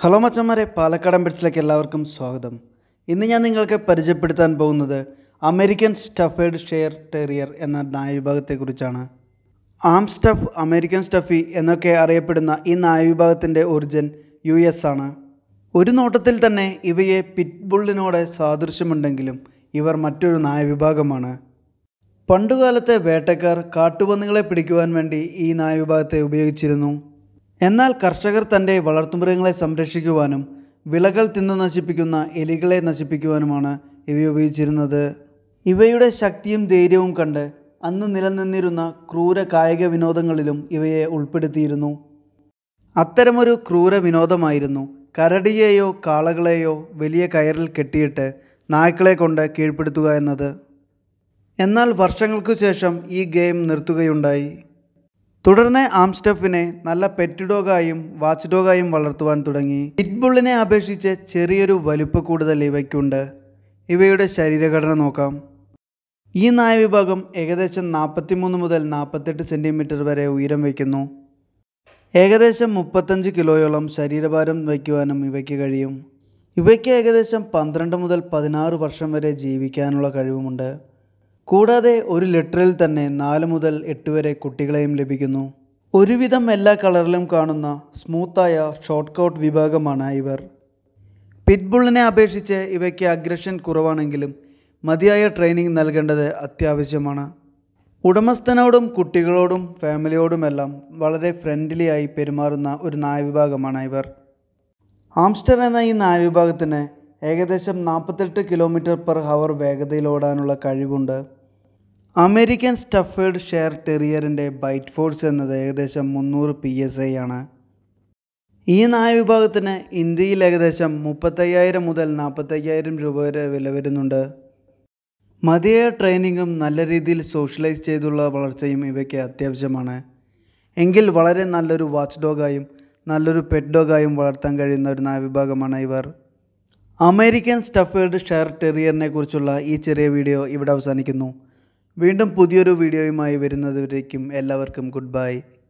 hello മച്ചന്മാരെ പാലക്കാടൻ ബെറ്റ്സിലേക്ക് എല്ലാവർക്കും സ്വാഗതം ഇന്ന് ഞാൻ നിങ്ങൾക്ക് പരിചയപ്പെടുത്താൻ പോകുന്നത് അമേരിക്കൻ സ്റ്റഫേഡ് ഷെയർ ടെറിയർ എന്ന നായവിഭാഗത്തെക്കുറിച്ചാണ് ആം സ്റ്റഫ് അമേരിക്കൻ സ്റ്റഫി എന്നൊക്കെ അറിയപ്പെടുന്ന ഈ നായവിഭാഗത്തിൻ്റെ ഒറിജിൻ യു എസ് ആണ് ഒരു നോട്ടത്തിൽ തന്നെ ഇവയെ പിറ്റ്ബുള്ളിനോട് സാദൃശ്യമുണ്ടെങ്കിലും ഇവർ മറ്റൊരു നായവിഭാഗമാണ് പണ്ടുകാലത്തെ വേട്ടക്കാർ കാട്ടുപന്നികളെ പിടിക്കുവാൻ വേണ്ടി ഈ നായവിഭാഗത്തെ ഉപയോഗിച്ചിരുന്നു എന്നാൽ കർഷകർ തൻ്റെ വളർത്തുമൃഗങ്ങളെ സംരക്ഷിക്കുവാനും വിളകൾ തിന്നു നശിപ്പിക്കുന്ന എലികളെ നശിപ്പിക്കുവാനുമാണ് ഇവ ഉപയോഗിച്ചിരുന്നത് ഇവയുടെ ശക്തിയും ധൈര്യവും കണ്ട് അന്ന് നിലനിന്നിരുന്ന ക്രൂര കായിക വിനോദങ്ങളിലും ഇവയെ ഉൾപ്പെടുത്തിയിരുന്നു അത്തരമൊരു ക്രൂര വിനോദമായിരുന്നു കരടിയെയോ കാളകളെയോ വലിയ കയറിൽ കെട്ടിയിട്ട് നായ്ക്കളെ കൊണ്ട് കീഴ്പ്പെടുത്തുക എന്നത് എന്നാൽ വർഷങ്ങൾക്കു ശേഷം ഈ ഗെയിം നിർത്തുകയുണ്ടായി തുടർന്ന് ആംസ്റ്റഫിനെ നല്ല പെറ്റ് ഡോഗായും വാച്ച് ഡോഗായും വളർത്തുവാൻ തുടങ്ങി പിറ്റ്ബുള്ളിനെ അപേക്ഷിച്ച് ചെറിയൊരു വലുപ്പ കൂടുതൽ ഇവയ്ക്കുണ്ട് ഇവയുടെ ശരീരഘടന നോക്കാം ഈ നായവിഭാഗം ഏകദേശം നാൽപ്പത്തിമൂന്ന് മുതൽ നാൽപ്പത്തെട്ട് സെൻറ്റിമീറ്റർ വരെ ഉയരം വയ്ക്കുന്നു ഏകദേശം മുപ്പത്തഞ്ച് കിലോയോളം ശരീരഭാരം വയ്ക്കുവാനും ഇവയ്ക്ക് കഴിയും ഇവയ്ക്ക് ഏകദേശം പന്ത്രണ്ട് മുതൽ പതിനാറ് വർഷം വരെ ജീവിക്കാനുള്ള കഴിവുമുണ്ട് കൂടാതെ ഒരു ലിറ്ററിൽ തന്നെ നാല് മുതൽ എട്ട് വരെ കുട്ടികളെയും ലഭിക്കുന്നു ഒരുവിധം എല്ലാ കളറിലും കാണുന്ന സ്മൂത്തായ ഷോർട്ട് കൗട്ട് വിഭാഗമാണ് ഇവർ പിറ്റ്ബുള്ളിനെ അപേക്ഷിച്ച് ഇവയ്ക്ക് അഗ്രഷൻ കുറവാണെങ്കിലും മതിയായ ട്രെയിനിങ് നൽകേണ്ടത് അത്യാവശ്യമാണ് ഉടമസ്ഥനോടും കുട്ടികളോടും ഫാമിലിയോടുമെല്ലാം വളരെ ഫ്രണ്ട്ലി ആയി പെരുമാറുന്ന ഒരു നായവിഭാഗമാണ് ഇവർ ആംസ്റ്റർ എന്ന ഈ നായവിഭാഗത്തിന് ഏകദേശം നാൽപ്പത്തെട്ട് കിലോമീറ്റർ പെർ ഹവർ വേഗതയിൽ ഓടാനുള്ള കഴിവുണ്ട് അമേരിക്കൻ സ്റ്റഫേഡ് ഷെയർ ടെറിയറിൻ്റെ ബൈറ്റ് ഫോഴ്സ് എന്നത് ഏകദേശം മുന്നൂറ് പി എസ് ഐ ആണ് ഈ നായവിഭാഗത്തിന് ഇന്ത്യയിൽ ഏകദേശം മുപ്പത്തയ്യായിരം മുതൽ നാൽപ്പത്തയ്യായിരം രൂപ വരെ വില വരുന്നുണ്ട് മതിയായ ട്രെയിനിങ്ങും നല്ല രീതിയിൽ സോഷ്യലൈസ് ചെയ്തുള്ള വളർച്ചയും ഇവയ്ക്ക് അത്യാവശ്യമാണ് എങ്കിൽ വളരെ നല്ലൊരു വാച്ച് ഡോഗായും നല്ലൊരു പെറ്റ് ഡോഗായും വളർത്താൻ കഴിയുന്ന ഒരു നായവിഭാഗമാണ് ഇവർ അമേരിക്കൻ സ്റ്റഫേഡ് ഷെയർ ടെറിയറിനെ കുറിച്ചുള്ള ഈ ചെറിയ വീഡിയോ ഇവിടെ അവസാനിക്കുന്നു വീണ്ടും പുതിയൊരു വീഡിയോയുമായി വരുന്നതുവരേക്കും എല്ലാവർക്കും ഗുഡ് ബൈ